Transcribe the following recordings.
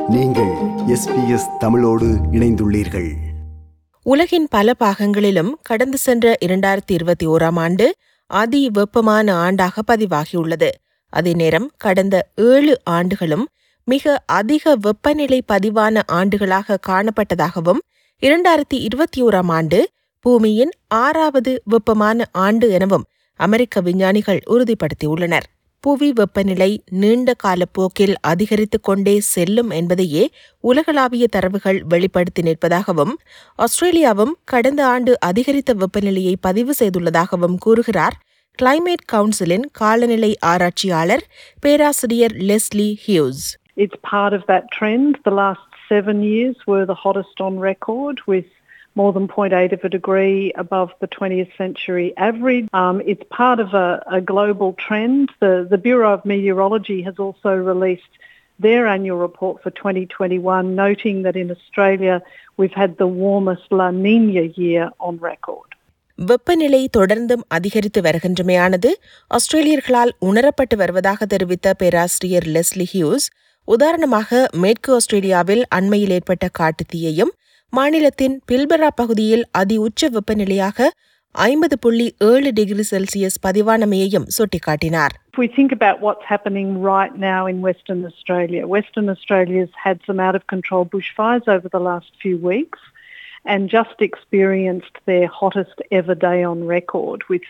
நீங்கள் எஸ்பிஎஸ் தமிழோடு இணைந்துள்ளீர்கள் உலகின் பல பாகங்களிலும் கடந்து சென்ற இரண்டாயிரத்தி இருபத்தி ஓராம் ஆண்டு அதி வெப்பமான ஆண்டாக பதிவாகியுள்ளது அதே நேரம் கடந்த ஏழு ஆண்டுகளும் மிக அதிக வெப்பநிலை பதிவான ஆண்டுகளாக காணப்பட்டதாகவும் இரண்டாயிரத்தி இருபத்தி ஓராம் ஆண்டு பூமியின் ஆறாவது வெப்பமான ஆண்டு எனவும் அமெரிக்க விஞ்ஞானிகள் உறுதிப்படுத்தியுள்ளனர் புவி வெப்பநிலை நீண்ட கால போக்கில் அதிகரித்துக் கொண்டே செல்லும் என்பதையே உலகளாவிய தரவுகள் வெளிப்படுத்தி நிற்பதாகவும் ஆஸ்திரேலியாவும் கடந்த ஆண்டு அதிகரித்த வெப்பநிலையை பதிவு செய்துள்ளதாகவும் கூறுகிறார் கிளைமேட் கவுன்சிலின் காலநிலை ஆராய்ச்சியாளர் பேராசிரியர் Lesley Hughes It's part of that trend. The last seven years were the hottest on record with more than 0.8 of a degree above the 20th century average. Um, it's part of a, a global trend. The, the Bureau of Meteorology has also released their annual report for 2021, noting that in Australia we've had the warmest La Nina year on record. வெப்பநிலை தொடர்ந்தும் அதிகரித்து வருகின்றமையானது ஆஸ்திரேலியர்களால் உணரப்பட்டு வருவதாக தெரிவித்த பேராசிரியர் Lesley Hughes உதாரணமாக மேற்கு ஆஸ்திரேலியாவில் அண்மையில் ஏற்பட்ட காட்டுத்தீயையும் மாநிலத்தின் பில்பரா பகுதியில் அதி உச்ச வெப்பநிலையாக ஐம்பது புள்ளி ஏழு டிகிரி செல்சியஸ் பதிவானமையையும் சுட்டிக்காட்டினார் If we think about what's happening right now in Western Australia, Western Australia's had some out of control bushfires over the last few weeks and just experienced their hottest ever day on record with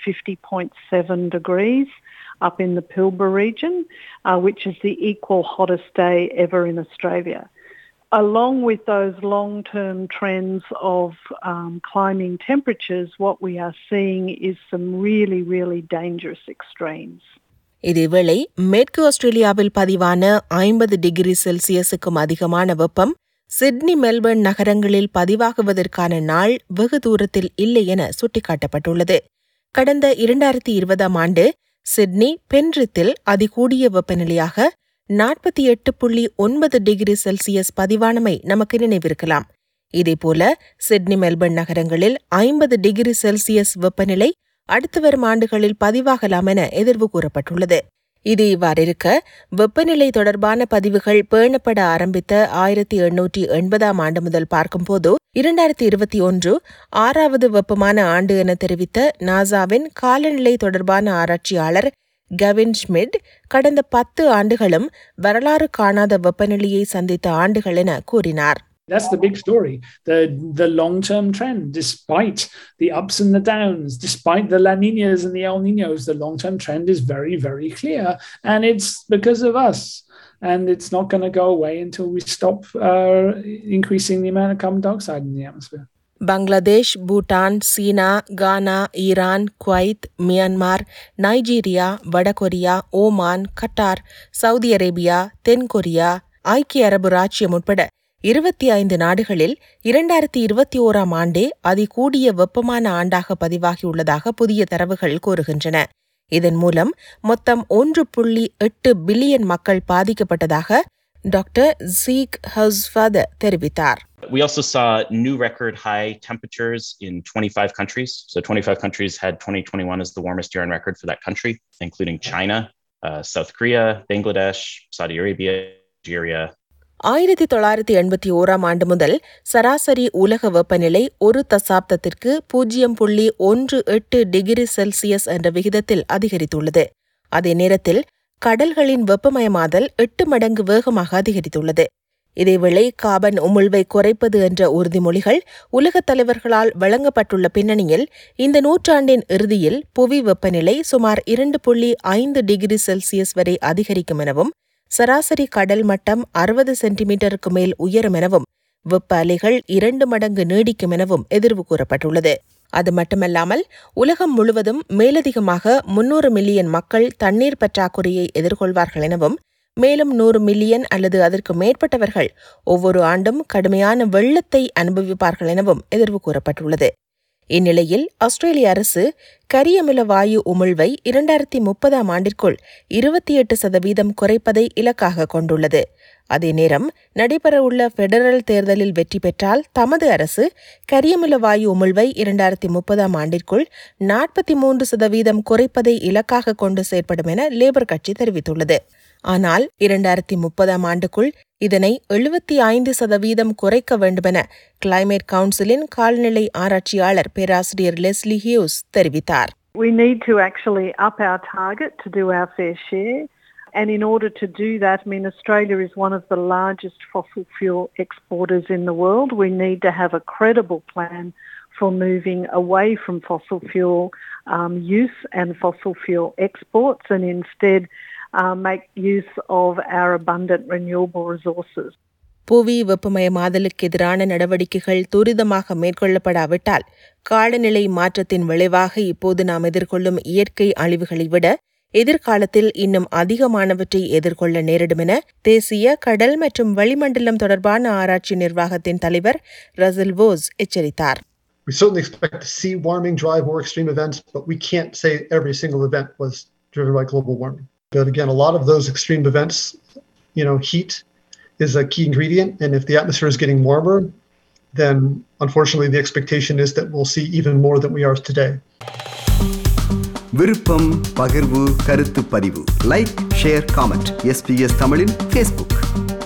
50.7 degrees up in the Pilbara region, uh, which is the equal hottest day ever in Australia. Along with those long-term trends of um, climbing temperatures, what we are seeing is some really, really dangerous extremes. இதேவேளை மேற்கு ஆஸ்திரேலியாவில் பதிவான ஐம்பது degree செல்சியஸுக்கும் அதிகமான வெப்பம் Sydney Melbourne நகரங்களில் பதிவாகுவதற்கான நாள் வெகு தூரத்தில் இல்லை என சுட்டிக்காட்டப்பட்டுள்ளது கடந்த இரண்டாயிரத்தி இருபதாம் ஆண்டு சிட்னி பென்ரித்தில் அதிகூடிய வெப்பநிலையாக நாற்பத்தி எட்டு புள்ளி ஒன்பது டிகிரி செல்சியஸ் பதிவானமை நமக்கு நினைவிருக்கலாம் இதேபோல சிட்னி மெல்பர்ன் நகரங்களில் ஐம்பது டிகிரி செல்சியஸ் வெப்பநிலை அடுத்து வரும் ஆண்டுகளில் பதிவாகலாம் என எதிர்வு கூறப்பட்டுள்ளது இது இவ்வாறிருக்க வெப்பநிலை தொடர்பான பதிவுகள் பேணப்பட ஆரம்பித்த ஆயிரத்தி எண்ணூற்றி எண்பதாம் ஆண்டு முதல் பார்க்கும்போது இரண்டாயிரத்தி இருபத்தி ஒன்று ஆறாவது வெப்பமான ஆண்டு என தெரிவித்த நாசாவின் காலநிலை தொடர்பான ஆராய்ச்சியாளர் கவின் ஷ்மிட் கடந்த பத்து ஆண்டுகளும் வரலாறு காணாத வெப்பநிலையை சந்தித்த ஆண்டுகள் என கூறினார் That's the big story. The the long term trend, despite the ups and the downs, despite the La Ninas and the El Ninos, the long term trend is very, very clear. And it's because of us. And it's not going to go away until we stop uh, increasing the amount of carbon dioxide in the atmosphere. Bangladesh Bhutan சீனா Ghana Iran Kuwait Myanmar Nigeria வடகொரியா Oman Qatar Saudi Arabia தென்கொரியா ஐக்கிய அரபு ராச்சியம் உட்பட இருபத்தி ஐந்து நாடுகளில் இரண்டாயிரத்தி இருபத்தி ஓராம் ஆண்டே அதிகூடிய வெப்பமான ஆண்டாக பதிவாகியுள்ளதாக புதிய தரவுகள் கூறுகின்றன இதன் மூலம் மொத்தம் ஒன்று புள்ளி எட்டு பில்லியன் மக்கள் பாதிக்கப்பட்டதாக டாக்டர் ஜீக் ஹஸ்ஃபத் தெரிவித்தார் We also saw new record high temperatures in 25 countries. So 25 countries had 2021 as the warmest year on record for that country, including China, uh, South Korea, Bangladesh, Saudi Arabia, Algeria. ஆயிரத்தி தொள்ளாயிரத்தி எண்பத்தி ஓராம் ஆண்டு முதல் சராசரி உலக வெப்பநிலை ஒரு தசாப்தத்திற்கு பூஜ்ஜியம் புள்ளி ஒன்று எட்டு டிகிரி செல்சியஸ் என்ற விகிதத்தில் அதிகரித்துள்ளது அதே நேரத்தில் கடல்களின் வெப்பமயமாதல் எட்டு மடங்கு வேகமாக அதிகரித்துள்ளது இதேவேளை காபன் உமிழ்வை குறைப்பது என்ற உறுதிமொழிகள் உலகத் தலைவர்களால் வழங்கப்பட்டுள்ள பின்னணியில் இந்த நூற்றாண்டின் இறுதியில் புவி வெப்பநிலை சுமார் இரண்டு புள்ளி ஐந்து டிகிரி செல்சியஸ் வரை அதிகரிக்கும் எனவும் சராசரி கடல் மட்டம் அறுபது சென்டிமீட்டருக்கு மேல் உயரும் எனவும் வெப்ப அலைகள் இரண்டு மடங்கு நீடிக்கும் எனவும் எதிர்வு கூறப்பட்டுள்ளது அது மட்டுமல்லாமல் உலகம் முழுவதும் மேலதிகமாக முன்னூறு மில்லியன் மக்கள் தண்ணீர் பற்றாக்குறையை எதிர்கொள்வார்கள் எனவும் மேலும் நூறு மில்லியன் அல்லது அதற்கு மேற்பட்டவர்கள் ஒவ்வொரு ஆண்டும் கடுமையான வெள்ளத்தை அனுபவிப்பார்கள் எனவும் எதிர்வு கூறப்பட்டுள்ளது இந்நிலையில் ஆஸ்திரேலிய அரசு கரியமில வாயு உமிழ்வை இரண்டாயிரத்தி முப்பதாம் ஆண்டிற்குள் இருபத்தி எட்டு சதவீதம் குறைப்பதை இலக்காக கொண்டுள்ளது அதே நேரம் நடைபெறவுள்ள பெடரல் தேர்தலில் வெற்றி பெற்றால் தமது அரசு கரியமில வாயு உமிழ்வை இரண்டாயிரத்தி முப்பதாம் ஆண்டிற்குள் நாற்பத்தி மூன்று சதவீதம் குறைப்பதை இலக்காக கொண்டு செயற்படும் என லேபர் கட்சி தெரிவித்துள்ளது ஆனால் இரண்டாயிரத்தி முப்பதாம் ஆண்டுக்குள் இதனை எழுபத்தி ஐந்து சதவீதம் குறைக்க வேண்டுமென கிளைமேட் கவுன்சிலின் கால்நிலை ஆராய்ச்சியாளர் பேராசிரியர் லெஸ்லி ஹியூஸ் தெரிவித்தார் We need to actually up our target to do our fair share. And in order to do that, I mean, Australia is one of the largest fossil fuel exporters in the world. We need to have a credible plan for moving away from fossil fuel um, use and fossil fuel exports and instead uh, make use of our abundant renewable resources. புவி வெப்பமயமாதலுக்கு எதிரான நடவடிக்கைகள் துரிதமாக மேற்கொள்ளப்படாவிட்டால் காலநிலை மாற்றத்தின் விளைவாக இப்போது நாம் எதிர்கொள்ளும் இயற்கை அழிவுகளை விட எதிர்காலத்தில் இன்னும் அதிகமானவற்றை எதிர்கொள்ள நேரிடும் என தேசிய கடல் மற்றும் வளிமண்டலம் தொடர்பான ஆராய்ச்சி நிர்வாகத்தின் தலைவர் ரசல் வோஸ் எச்சரித்தார் We certainly expect to see warming drive more extreme events, but we can't say every single event was driven by global warming. But again, a lot of those extreme events, you know, heat is a key ingredient. And if the atmosphere is getting warmer, then unfortunately the expectation is that we'll see even more than we are today. விருப்பம் பகிர்வு கருத்து பதிவு like share comment SBS தமிழின் Facebook